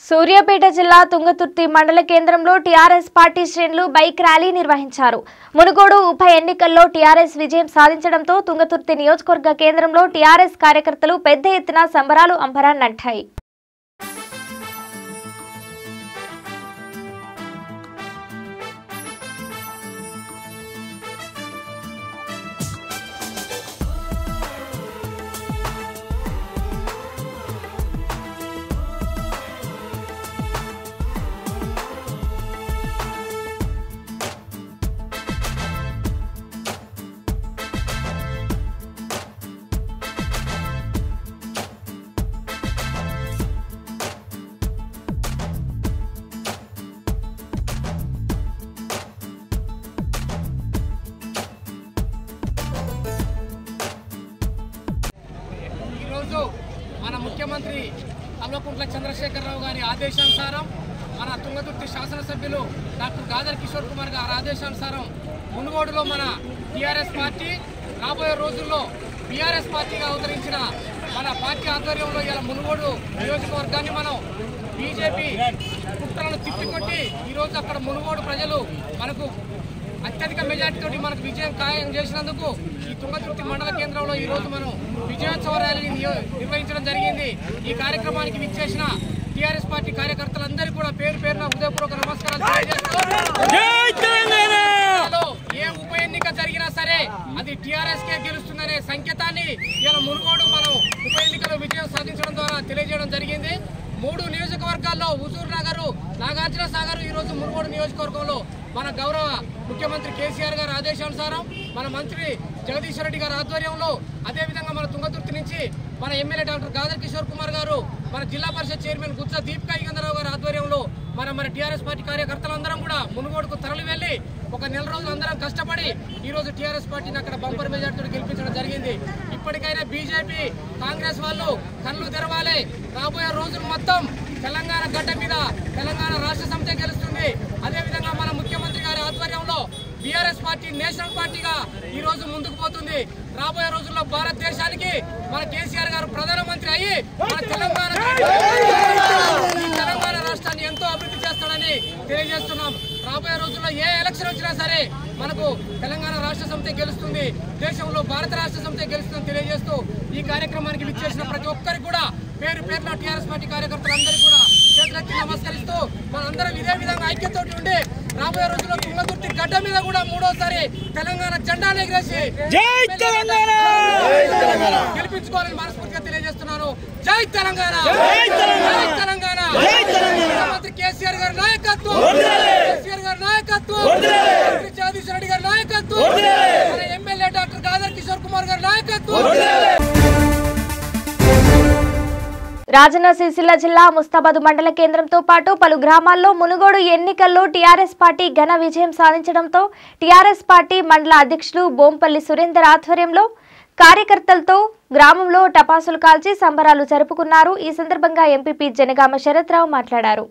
సూర్యాపేట జిల్లా తుంగతుర్తి మండల కేంద్రంలో టీఆర్ఎస్ పార్టీ శ్రేణులు బైక్ ర్యాలీ నిర్వహించారు మునుగోడు ఉప ఎన్నికల్లో టీఆర్ఎస్ విజయం సాధించడంతో తుంగతుర్తి నియోజకవర్గ కేంద్రంలో టీఆర్ఎస్ కార్యకర్తలు పెద్ద ఎత్తున సంబరాలు అంబరాన్నంటాయి ఈరోజు మన ముఖ్యమంత్రి కల్వకుంట్ల చంద్రశేఖరరావు గారి ఆదేశానుసారం మన తుంగతుర్తి శాసనసభ్యులు డాక్టర్ గాదర్ కిషోర్ కుమార్ గారి ఆదేశానుసారం మునుగోడులో మన టీఆర్ఎస్ పార్టీ రాబోయే రోజుల్లో బీఆర్ఎస్ పార్టీగా అవతరించిన మన పార్టీ ఆధ్వర్యంలో ఇలా మునుగోడు నియోజకవర్గాన్ని మనం బీజేపీ కుట్రలను తిప్పికొట్టి ఈరోజు అక్కడ మునుగోడు ప్రజలు మనకు అత్యధిక మెజార్టీ తోటి మనకు విజయం ఖాయం చేసినందుకు ఈ తుంగతుర్తి మండల కేంద్రంలో ఈ రోజు మనం విజయోత్సవ ర్యాలీని నియో- నిర్వహించడం జరిగింది ఈ కార్యక్రమానికి విచ్చేసిన టీఆర్ఎస్ పార్టీ కార్యకర్తలందరికీ కూడా పేరు పేరున హృదయపూర్వక నమస్కారాలు తెలియజేస్తూ జిల్లాలో ఏ ఉప ఎన్నిక జరిగినా సరే అది టీఆర్ఎస్ కే గెలుస్తుందనే సంకేతాన్ని ఇలా మునుగోడు మనం ఉప ఎన్నికలో విజయం సాధించడం ద్వారా తెలియజేయడం జరిగింది మూడు నియోజకవర్గాల్లో హుజూర్ నగర్ నాగార్జున సాగర్ ఈ రోజు మునుగోడు నియోజకవర్గంలో మన గౌరవ ముఖ్యమంత్రి కేసీఆర్ గారి ఆదేశానుసారం మన మంత్రి జగదీష్ రెడ్డి గారి ఆధ్వర్యంలో అదేవిధంగా మన తుంగతుర్తి నుంచి మన ఎమ్మెల్యే డాక్టర్ గాదర్ కిషోర్ కుమార్ గారు మన జిల్లా పరిషత్ చైర్మన్ గుత్స దీపికా యుగంధరావు గారి ఆధ్వర్యంలో మన మన టీఆర్ఎస్ పార్టీ కార్యకర్తలందరం కూడా మునుగోడుకు తరలి వెళ్లి ఒక నెల రోజులు అందరం కష్టపడి ఈ రోజు టీఆర్ఎస్ పార్టీని అక్కడ బంపర్ మెజార్టీతో గెలిపించడం జరిగింది ఇప్పటికైనా బీజేపీ కాంగ్రెస్ వాళ్ళు కళ్ళు తెరవాలి రాబోయే రోజులు మొత్తం తెలంగాణ గడ్డ మీద తెలంగాణ రాష్ట్ర సమితి గెలుస్తుంది అదేవిధంగా మన ముఖ్యమంత్రి గారి ఆధ్వర్యంలో బీఆర్ఎస్ పార్టీ నేషనల్ పార్టీగా ఈ రోజు ముందుకు పోతుంది రాబోయే రోజుల్లో భారతదేశానికి మన కేసీఆర్ గారు ప్రధానమంత్రి అయ్యి మన తెలంగాణ ఈ తెలంగాణ రాష్ట్రాన్ని ఎంతో అభివృద్ధి చేస్తాడని తెలియజేస్తున్నాం రాబోయే రోజుల్లో ఏ ఎలక్షన్ వచ్చినా సరే మనకు తెలంగాణ రాష్ట్ర సమితి గెలుస్తుంది దేశంలో భారత రాష్ట్ర సమితి గెలుస్తుందని తెలియజేస్తూ ఈ కార్యక్రమానికి విచ్చేసిన ప్రతి ఒక్కరికి కూడా పేరు పేరున టీఆర్ఎస్ పార్టీ కార్యకర్తలందరికీ కూడా చేతులెత్తి నమస్కరిస్తూ మనందరం ఇదే విధంగా ఐక్యతోటి ఉండి రాబోయే రోజుల్లో తుంగతుర్తి గడ్డ మీద కూడా మూడోసారి తెలంగాణ జెండాను ఎగిరేసి గెలిపించుకోవాలని మనస్ఫూర్తిగా తెలియజేస్తున్నాను జై తెలంగాణ జై తెలంగాణ ముఖ్యమంత్రి కేసీఆర్ గారి నాయకత్వం కేసీఆర్ గారి నాయకత్వం మంత్రి జగదీష్ రెడ్డి గారి నాయకత్వం మన ఎమ్మెల్యే డాక్టర్ గాదర్ కిషోర్ కుమార్ గారి నాయకత్వం రాజన్న సిరిసిల్ల జిల్లా ముస్తాబాద్ మండల కేంద్రంతో పాటు పలు గ్రామాల్లో మునుగోడు ఎన్నికల్లో టీఆర్ఎస్ పార్టీ ఘన విజయం సాధించడంతో టీఆర్ఎస్ పార్టీ మండల అధ్యక్షులు బోంపల్లి సురేందర్ ఆధ్వర్యంలో కార్యకర్తలతో గ్రామంలో టపాసులు కాల్చి సంబరాలు జరుపుకున్నారు ఈ సందర్భంగా ఎంపీపీ జనగామ శరత్రావు మాట్లాడారు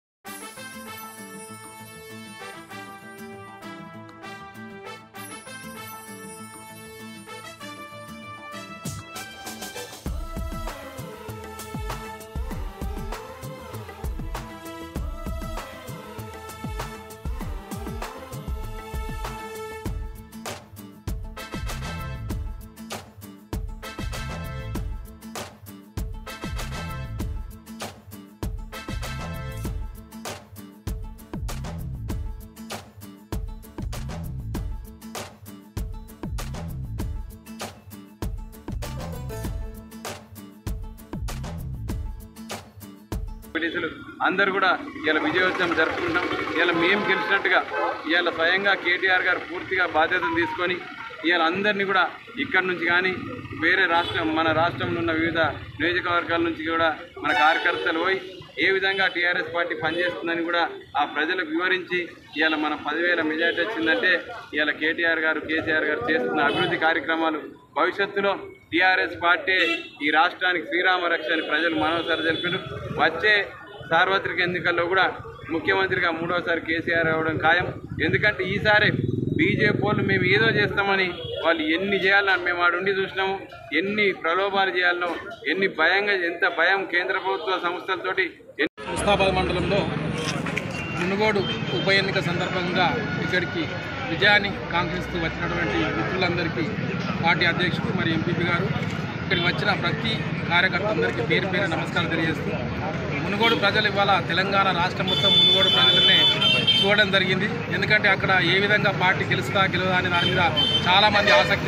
పోలీసులు అందరూ కూడా ఇలా విజయోత్సవం జరుపుకుంటాం ఇలా మేము గెలిచినట్టుగా ఇవాళ స్వయంగా కేటీఆర్ గారు పూర్తిగా బాధ్యతను తీసుకొని ఇవాళ అందరినీ కూడా ఇక్కడి నుంచి కానీ వేరే రాష్ట్రం మన రాష్ట్రంలో ఉన్న వివిధ నియోజకవర్గాల నుంచి కూడా మన కార్యకర్తలు పోయి ఏ విధంగా టీఆర్ఎస్ పార్టీ పనిచేస్తుందని కూడా ఆ ప్రజలకు వివరించి ఇవాళ మన పదివేల మెజార్టీ వచ్చిందంటే ఇవాళ కేటీఆర్ గారు కేసీఆర్ గారు చేస్తున్న అభివృద్ధి కార్యక్రమాలు భవిష్యత్తులో టీఆర్ఎస్ పార్టీ ఈ రాష్ట్రానికి శ్రీరామ రక్ష అని ప్రజలు మనోసారి తెలిపారు వచ్చే సార్వత్రిక ఎన్నికల్లో కూడా ముఖ్యమంత్రిగా మూడోసారి కేసీఆర్ అవ్వడం ఖాయం ఎందుకంటే ఈసారి బీజేపీ వాళ్ళు మేము ఏదో చేస్తామని వాళ్ళు ఎన్ని చేయాలని మేము ఆడుండి చూసినాము ఎన్ని ప్రలోభాలు చేయాలనో ఎన్ని భయంగా ఎంత భయం కేంద్ర ప్రభుత్వ సంస్థలతోటి ఎన్ని ముస్తాబాద్ మండలంలో మునుగోడు ఉప ఎన్నిక సందర్భంగా ఇక్కడికి విజయాన్ని కాంక్షిస్తూ వచ్చినటువంటి మిత్రులందరికీ పార్టీ అధ్యక్షుడు మరి ఎంపీపీ గారు ఇక్కడికి వచ్చిన ప్రతి కార్యకర్త అందరికీ పేరు పేరు నమస్కారం తెలియజేస్తూ మునుగోడు ప్రజలు ఇవాళ తెలంగాణ రాష్ట్రం మొత్తం మునుగోడు ప్రజలనే చూడడం జరిగింది ఎందుకంటే అక్కడ ఏ విధంగా పార్టీ గెలుస్తా గెలవదా అనే దాని మీద చాలామంది ఆసక్తి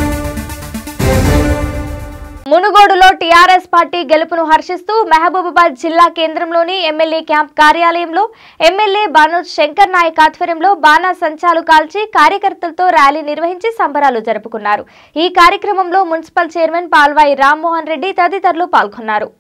మునుగోడులో టీఆర్ఎస్ పార్టీ గెలుపును హర్షిస్తూ మహబూబాబాద్ జిల్లా కేంద్రంలోని ఎమ్మెల్యే క్యాంప్ కార్యాలయంలో ఎమ్మెల్యే బానోజ్ శంకర్ నాయక్ ఆధ్వర్యంలో బాణా సంచాలు కాల్చి కార్యకర్తలతో ర్యాలీ నిర్వహించి సంబరాలు జరుపుకున్నారు ఈ కార్యక్రమంలో మున్సిపల్ చైర్మన్ పాల్వాయి రామ్మోహన్ రెడ్డి తదితరులు పాల్గొన్నారు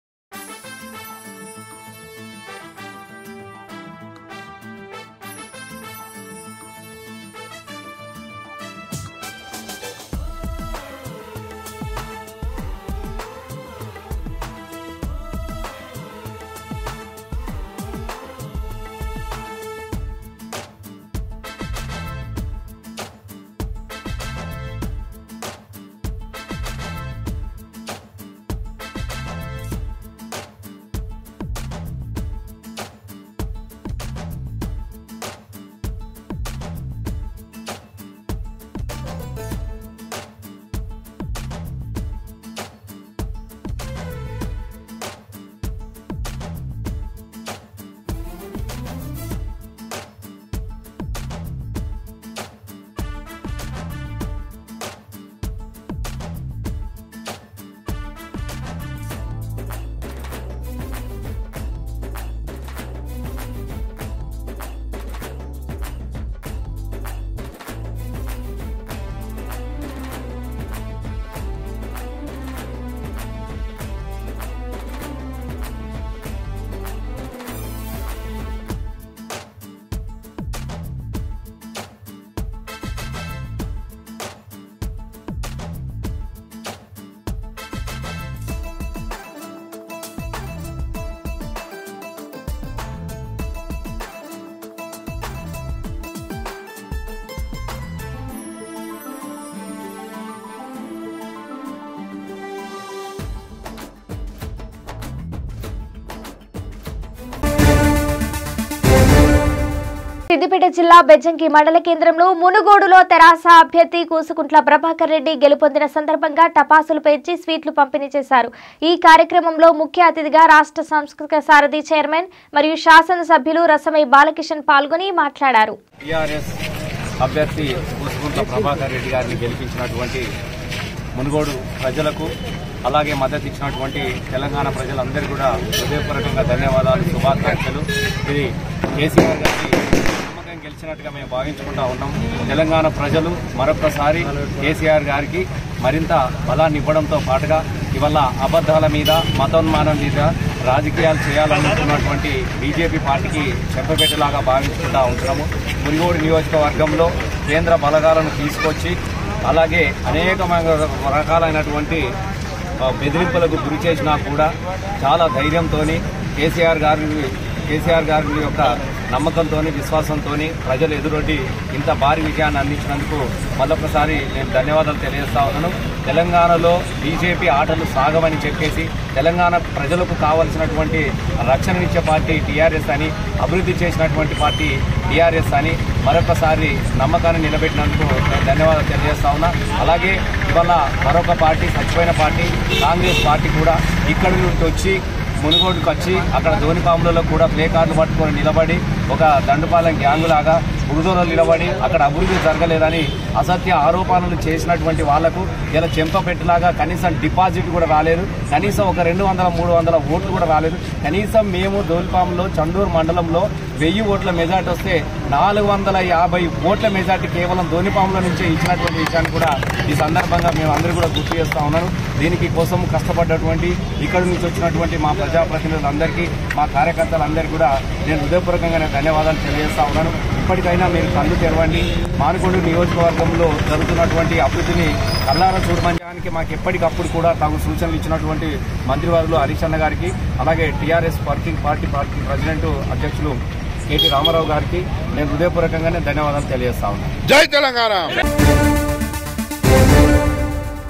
సిద్దిపేట జిల్లా బెజ్జంకి మండల కేంద్రంలో మునుగోడులో తెరాస అభ్యర్థి కూసుకుంట్ల ప్రభాకర్ రెడ్డి గెలుపొందిన సందర్భంగా టపాసులు పేర్చి స్వీట్లు పంపిణీ చేశారు ఈ కార్యక్రమంలో ముఖ్య అతిథిగా రాష్ట్ర సాంస్కృతిక సారథి చైర్మన్ మరియు శాసనసభ్యులు రసమై బాలకిషన్ పాల్గొని మాట్లాడారు టీఆర్ఎస్ అభ్యర్థి పూసుకుంట్ల ప్రభాకర్ రెడ్డి గారిని గెలిపించినటువంటి మునుగోడు ప్రజలకు అలాగే మద్దతు ఇచ్చినటువంటి తెలంగాణ ప్రజలందరికీ కూడా హృదయపూర్వకంగా ధన్యవాదాలు శుభాకాంక్షలు ఇది కేసీఆర్ గారికి నమ్మకం గెలిచినట్టుగా మేము భావించుకుంటా ఉన్నాం తెలంగాణ ప్రజలు మరొకసారి కేసీఆర్ గారికి మరింత బలాన్ని ఇవ్వడంతో పాటుగా ఇవాళ అబద్ధాల మీద మతోన్మానం మీద రాజకీయాలు చేయాలనుకున్నటువంటి బీజేపీ పార్టీకి చెప్పబెట్టేలాగా భావించుకుంటా ఉంటున్నాము మునిగోడు నియోజకవర్గంలో కేంద్ర బలగాలను తీసుకొచ్చి అలాగే అనేకమైన రకాలైనటువంటి ఆ, బెదిరింపులకు గురి చేసినా కూడా చాలా ధైర్యంతో కేసీఆర్ గారి కేసీఆర్ గారి యొక్క నమ్మకంతో విశ్వాసంతో ప్రజలు ఎదురొడ్డి ఇంత భారీ విజయాన్ని అందించినందుకు మరొకసారి నేను ధన్యవాదాలు తెలియజేస్తా ఉన్నాను తెలంగాణలో బీజేపీ ఆటలు సాగవని చెప్పేసి తెలంగాణ ప్రజలకు కావలసినటువంటి రక్షణనిచ్చే పార్టీ టీఆర్ఎస్ అని అభివృద్ధి చేసినటువంటి పార్టీ టీఆర్ఎస్ అని మరొకసారి నమ్మకాన్ని నిలబెట్టినందుకు నేను ధన్యవాదాలు తెలియజేస్తా ఉన్నా అలాగే ఇవాళ మరొక పార్టీ చచ్చిపోయిన పార్టీ కాంగ్రెస్ పార్టీ కూడా ఇక్కడి నుంచి వచ్చి మునుగోడుకు వచ్చి అక్కడ ధోనిపాములలో కూడా ప్లే కార్డులు పట్టుకొని నిలబడి ఒక దండుపాలెం గ్యాంగ్ లాగా బురదలో నిలబడి అక్కడ అభివృద్ధి జరగలేదని అసత్య ఆరోపణలు చేసినటువంటి వాళ్లకు ఇలా చెంపపెట్టులాగా కనీసం డిపాజిట్ కూడా రాలేదు కనీసం ఒక రెండు వందల మూడు వందల ఓట్లు కూడా రాలేదు కనీసం మేము దోల్పాంలో చండూరు మండలంలో వెయ్యి ఓట్ల మెజార్టీ వస్తే నాలుగు వందల యాభై ఓట్ల మెజార్టీ కేవలం ధోనిపాముల నుంచే ఇచ్చినటువంటి విషయాన్ని కూడా ఈ సందర్భంగా మేము అందరూ కూడా గుర్తు చేస్తా ఉన్నాను దీనికి కోసం కష్టపడ్డటువంటి ఇక్కడి నుంచి వచ్చినటువంటి మా ప్రజాప్రతినిధులందరికీ మా కార్యకర్తలందరికీ కూడా నేను హృదయపూర్వకంగా నేను ధన్యవాదాలు తెలియజేస్తా ఉన్నాను ఇప్పటికైనా మీరు కళ్ళు తెరవండి మానుకొండ నియోజకవర్గంలో జరుగుతున్నటువంటి అభివృద్ధిని కల్లారా చూడమంటానికి మాకు ఎప్పటికప్పుడు కూడా తగు సూచనలు ఇచ్చినటువంటి మంత్రివర్యులు హరీష్ అన్న గారికి అలాగే TRS working party party president అధ్యక్షులు కేటీ రామారావు గారికి నేను హృదయపూర్వకంగానే ధన్యవాదాలు తెలియజేస్తా ఉన్నాను జై తెలంగాణ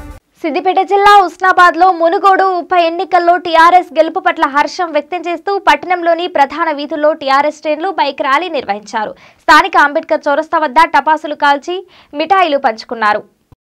సిద్దిపేట జిల్లా ఉస్నాబాద్ లో మునుగోడు ఉప ఎన్నికల్లో టీఆర్ఎస్ గెలుపు పట్ల హర్షం వ్యక్తం చేస్తూ పట్టణంలోని ప్రధాన వీధుల్లో టీఆర్ఎస్ శ్రేణులు బైక్ ర్యాలీ నిర్వహించారు స్థానిక అంబేద్కర్ చౌరస్తా వద్ద టపాసులు కాల్చి మిఠాయిలు పంచుకున్నారు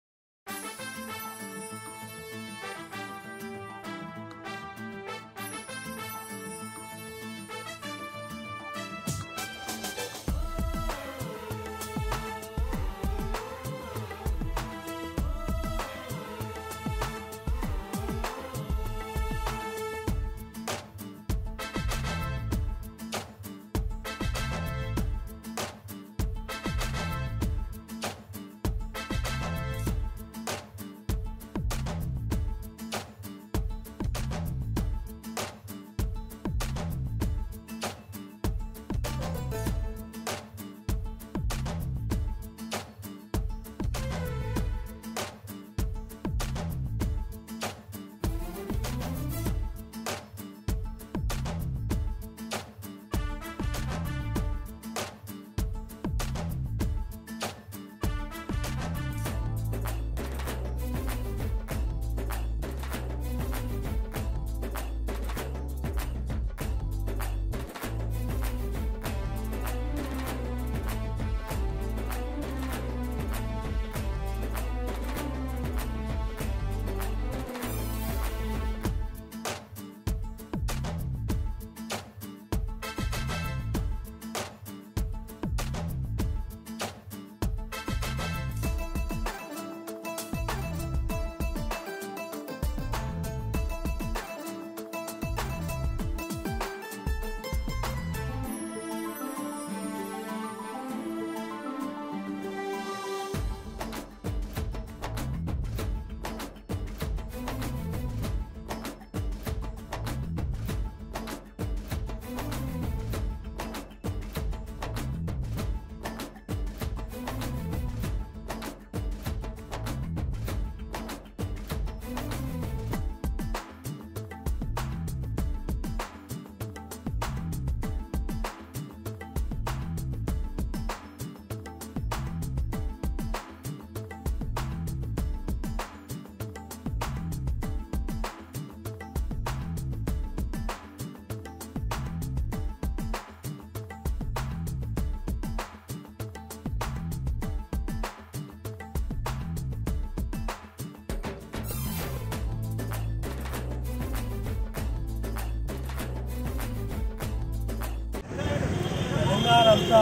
తెలంగాణ అంతా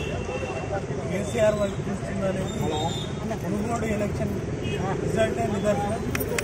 కేసీఆర్ వైపు చూస్తుందనేది మునుగోడు ఎలక్షన్ రిజల్టే నిదర్శనం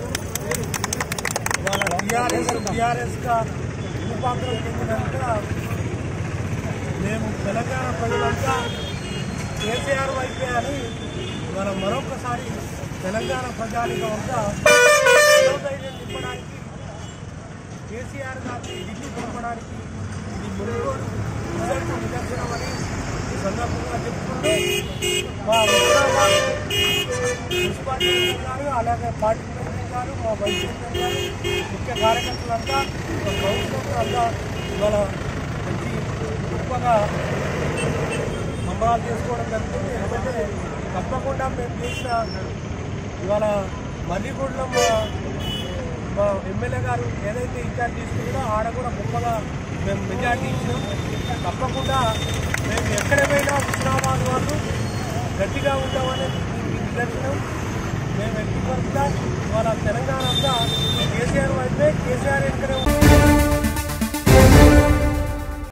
వాళ్ళ టీఆర్ఎస్ టీఆర్ఎస్గా రూపాంతరం చెందినాక మేము తెలంగాణ ప్రజలంతా కేసీఆర్ వైపే అని మనం మరొకసారి తెలంగాణ ప్రజానికం అంతా మనోధైర్యం నింపడానికి కేసీఆర్ గారిని ఢిల్లీ పంపడానికి ఇది మునుగోడు రిజల్ట్ నిదర్శనం అని ఈ సందర్భంగా చెప్పుకుంటూ మా ఉత్తరాబాద్ మున్సిపాలిటీ గారు అలాగే పార్టీ ప్రెసిడెంట్ గారు మా వైస్ ప్రెసిడెంట్ గారు ముఖ్య కార్యకర్తలంతా మా కౌన్సిలర్లంతా ఇవాళ మంచి గొప్పగా సంబరాలు చేసుకోవడం జరుగుతుంది ఎందుకంటే తప్పకుండా మేము చేసిన ఇవాళ మల్లిగూడలో మా మా ఎమ్మెల్యే గారు ఏదైతే ఇన్ఛార్జ్ తీసుకున్నారో ఆడ కూడా గొప్పగా మేము మెజార్టీ ఇచ్చినాం తప్పకుండా మేము ఎక్కడ పోయినా హుస్నాబాద్ వాళ్ళు గట్టిగా ఉంటామని దీనికి నిదర్శనం మేము ఎట్టి ఇవాళ తెలంగాణ అంతా కేసీఆర్ వైపే కేసీఆర్ ఎక్కడే